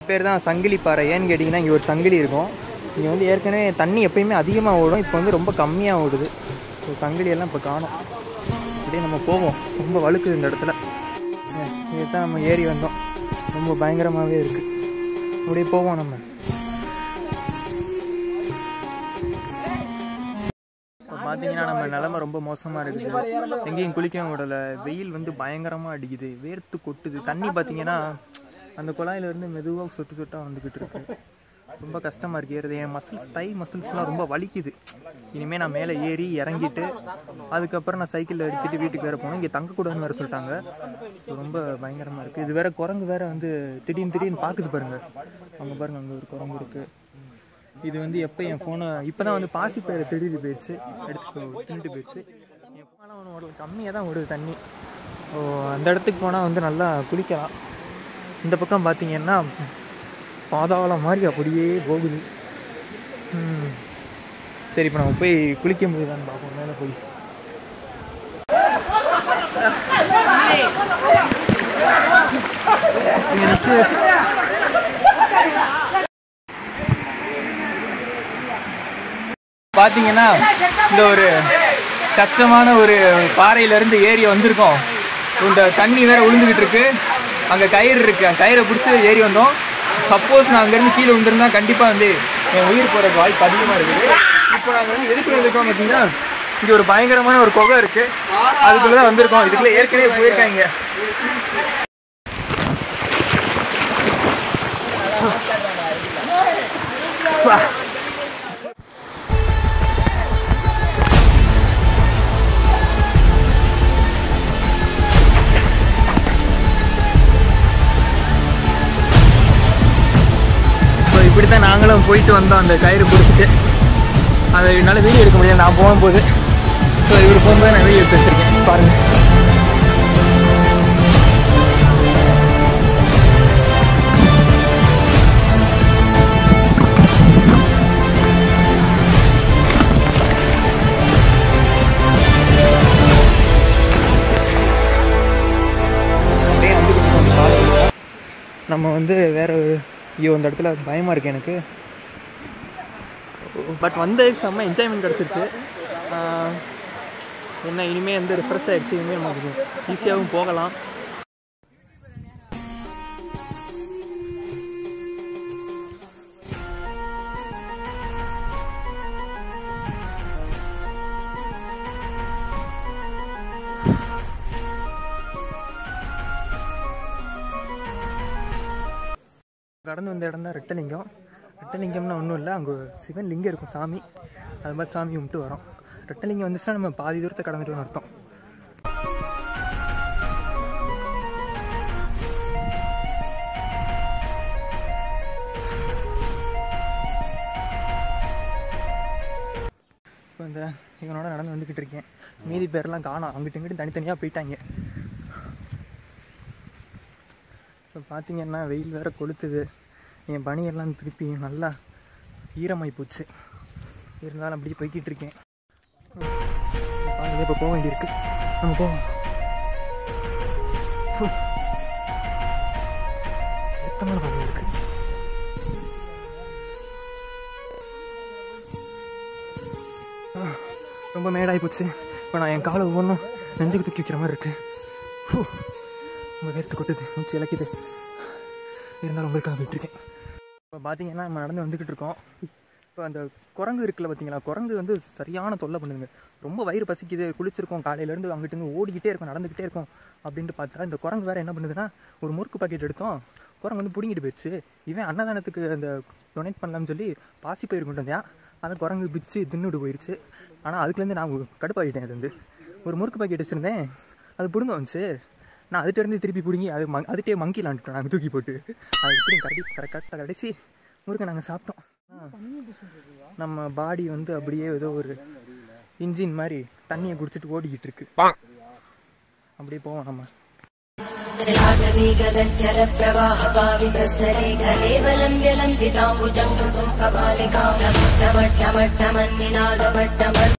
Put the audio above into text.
பேர் தான் சங்கிலி பாறை ஏன்னு கேட்டிங்கன்னா இங்கே ஒரு சங்கிலி இருக்கும் இங்கே வந்து ஏற்கனவே தண்ணி எப்பயுமே அதிகமாக ஓடும் இப்போ வந்து ரொம்ப கம்மியாக ஓடுது ஸோ சங்கிலி எல்லாம் இப்போ காணும் அப்படியே நம்ம போவோம் ரொம்ப வழுக்குது இந்த இடத்துல இங்கே தான் நம்ம ஏறி வந்தோம் ரொம்ப பயங்கரமாகவே இருக்குது அப்படியே போவோம் நம்ம இப்போ பார்த்தீங்கன்னா நம்ம நிலமை ரொம்ப மோசமாக இருக்குது எங்கேயும் குளிக்கவும் விடலை வெயில் வந்து பயங்கரமாக அடிக்குது வேர்த்து கொட்டுது தண்ணி பார்த்தீங்கன்னா அந்த குழாயிலேருந்து மெதுவாக சொட்டு சொட்டாக வந்துக்கிட்டு இருக்கு ரொம்ப கஷ்டமாக இருக்குது ஏறுது என் மசில்ஸ் தை மசில்ஸ்லாம் ரொம்ப வலிக்குது இனிமேல் நான் மேலே ஏறி இறங்கிட்டு அதுக்கப்புறம் நான் சைக்கிளில் எடுத்துகிட்டு வீட்டுக்கு வேறு போகணும் இங்கே தங்கக்கூடாதுன்னு வேறு சொல்லிட்டாங்க ஸோ ரொம்ப பயங்கரமாக இருக்குது இது வேற குரங்கு வேற வந்து திடீர்னு திடீர்னு பார்க்குது பாருங்கள் அங்கே பாருங்கள் அங்கே ஒரு குரங்கு இருக்குது இது வந்து எப்போ என் ஃபோனை இப்போ தான் வந்து பாசி பயிரை திடீர்னு போயிடுச்சு அடிச்சு தின்னுட்டு போயிடுச்சு என் ஃபோனில் ஒன்று ஒரு கம்மியாக தான் ஓடுது தண்ணி ஓ அந்த இடத்துக்கு போனால் வந்து நல்லா குளிக்கலாம் இந்த பக்கம் பார்த்தீங்கன்னா பாதாளம் மாதிரி அப்படியே போகுது ம். சரி இப்போ நம்ம போய் குளிக்க முடியுதான்னு பார்ப்போம் மேலே போய் எனக்கு பார்த்தீங்கன்னா இந்த ஒரு கஷ்டமான ஒரு பாறையிலேருந்து ஏறி வந்திருக்கோம் இந்த தண்ணி வேற விழுந்துக்கிட்டு இருக்கு அங்கே கயிறு இருக்கு அந்த கயிறை பிடிச்சி ஏறி வந்தோம் சப்போஸ் நான் அங்கேருந்து கீழே விழுந்திருந்தா கண்டிப்பாக வந்து என் உயிர் போகிறதுக்கு வாய்ப்பு அதிகமாக இருக்குது இப்போ நாங்கள் வந்து எதுக்கு வந்திருக்கோம் பார்த்தீங்கன்னா இங்கே ஒரு பயங்கரமான ஒரு குகை இருக்கு அதுக்குள்ளே தான் வந்திருக்கோம் இதுக்குள்ளே ஏற்கனவே போயிருக்காங்க வா. ஸோ இப்படி தான் நாங்களும் போயிட்டு வந்தோம் அந்த கயிறு பிடிச்சிட்டு அதை என்னால் வீடியோ எடுக்க முடியாது நான் போகும்போது ஸோ இவர் போகும்போது நான் வீடியோ எடுத்து வச்சிருக்கேன் பாருங்கள் அப்படியே வந்துக்கிட்டு இருக்கோம் அந்த பாதையில. நம்ம வந்து வேற ஒரு ஐயோ அந்த இடத்துல பயமாக இருக்கு எனக்கு பட் வந்து செம்ம என்ஜாய்மெண்ட் கிடச்சிருச்சு என்ன இனிமேல் வந்து ரிஃப்ரெஷ் ஆகிடுச்சு இனிமேல் நமக்கு ஈஸியாகவும் போகலாம் கடந்து வந்த இடம் தான் ரெட்டலிங்கம் ரெட்டலிங்கம்னா ஒன்றும் இல்லை அங்கே சிவன் லிங்கம் இருக்கும் சாமி அது மாதிரி சாமி கும்பிட்டு வரோம் ரெட்டலிங்கம் வந்துச்சுன்னா நம்ம பாதி தூரத்தை கடந்துட்டோம்னு அர்த்தம் இப்போ இந்த இவனோட நடந்து வந்துக்கிட்டு இருக்கேன் மீதி பேர்லாம் காணோம் அங்கிட்டு இங்கிட்டு தனித்தனியாக போயிட்டாங்க இப்போ பார்த்தீங்கன்னா வெயில் வேற கொளுத்துது என் பனியெல்லாம் திருப்பி நல்லா ஈரமாகி போச்சு இருந்தாலும் அப்படியே போய்கிட்டு இருக்கேன் பாருங்க இப்போ போக வேண்டியிருக்கு நம்ம போவோம் ஃபு. சுத்தமான பாதையாக இருக்கு ஆ, ரொம்ப மேடாகி போச்சு இப்போ நான் என் காலை ஒவ்வொன்றும் நெஞ்சுக்கு தூக்கி வைக்கிற மாதிரி இருக்கு ஃபு. ரொம்ப வேர்த்து கொட்டுது மூச்சு இலக்குது இருந்தாலும் உங்களுக்காக போயிட்டுருக்கேன் இப்போ பார்த்தீங்கன்னா நம்ம நடந்து வந்துக்கிட்டு இருக்கோம் இப்போ அந்த குரங்கு இருக்குல்ல பார்த்தீங்களா குரங்கு வந்து சரியான தொல்லை பண்ணுதுங்க ரொம்ப வயிறு பசிக்குது குளிச்சிருக்கோம் காலையிலேருந்து அங்கிட்டு இருந்து ஓடிக்கிட்டே இருக்கும் நடந்துக்கிட்டே இருக்கும் அப்படின்ட்டு பார்த்தா இந்த குரங்கு வேறு என்ன பண்ணுதுன்னா ஒரு முறுக்கு பாக்கெட் எடுத்தோம் குரங்கு வந்து பிடுங்கிட்டு போயிடுச்சு இவன் அன்னதானத்துக்கு அந்த டொனேட் பண்ணலாம்னு சொல்லி பாசி பயிர் கொண்டு வந்தேன் அதை குரங்கு பிச்சு தின்னுட்டு போயிடுச்சு ஆனால் அதுக்குலேருந்து நான் கடுப்பாகிட்டேன் அது வந்து ஒரு முறுக்கு பாக்கெட் வச்சுருந்தேன் அது பிடுங்க வந்துச்சு நான் அதுகிட்ட இருந்து திருப்பி பிடுங்கி அது மங் அதுகிட்டே மங்கிலான்ட்டோம் நாங்கள் தூக்கி போட்டு அது எப்படி கரெக்ட் கரெக்டாக கடைசி முறுக்கை நாங்கள் சாப்பிட்டோம் ஆ. நம்ம பாடி வந்து அப்படியே ஏதோ ஒரு இன்ஜின் மாதிரி தண்ணியை குடிச்சிட்டு ஓடிக்கிட்டு இருக்கு அப்படியே போவோம் நம்ம जलागवीगदज्जल प्रवाह पावितस्तरे कलेवलं व्यलम्बिताम्बुजङ्गं कपालिकां